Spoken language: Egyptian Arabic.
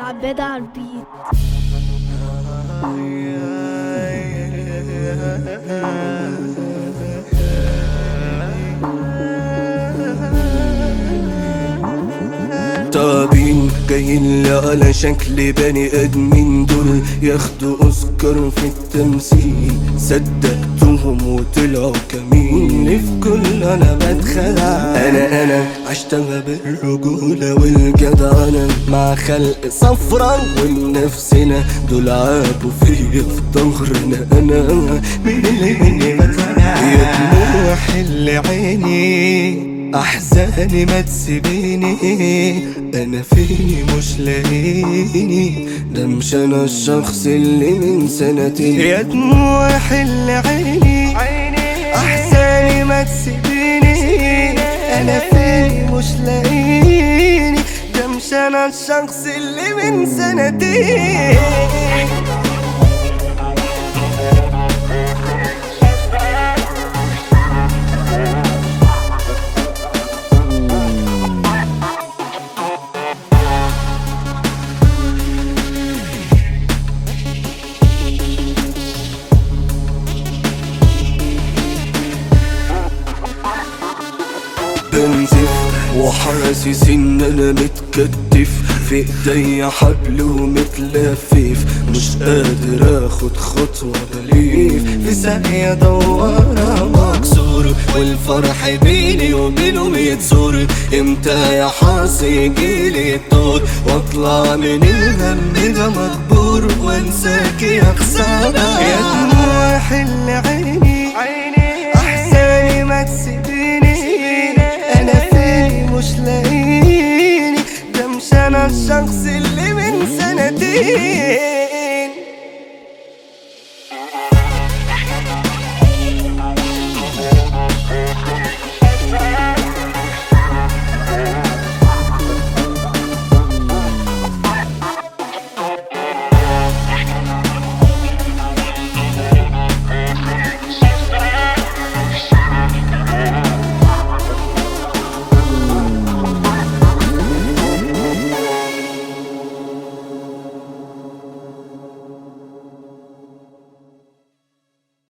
عباد على البيت طابين جايين لي على شكل بني ادمين دول ياخدوا اوسكار في التمثيل صدقتهم وطلعوا كمين في كل انا بتخدع انا انا عشتها بالرجولة والجدعنة مع خلق صفرا ومنفسنا دول عابوا فيا في ظهرنا انا مين اللي مني بتخدع يا دموع حل عيني احزاني ما تسيبيني انا فيني مش لاقيني ده مش انا الشخص اللي من سنتين يا دموع حل عيني احزاني ما تسيبيني انا فيني مش لاقيني ده مش انا الشخص اللي من سنتين بنزف وحاسس ان انا متكتف في ايديا حبل ومتلفف مش قادر اخد خطوة بليف في ثانية دوارة مكسور والفرح بيني وبينهم يتزور امتى يا حاس يجيلي الدور واطلع من الهم ده مجبور وانساك يا خسارة يا دموع حل عيني احزاني ما تسيبيني انا فيني مش لاقيني ده مش انا الشخص اللي من سنتين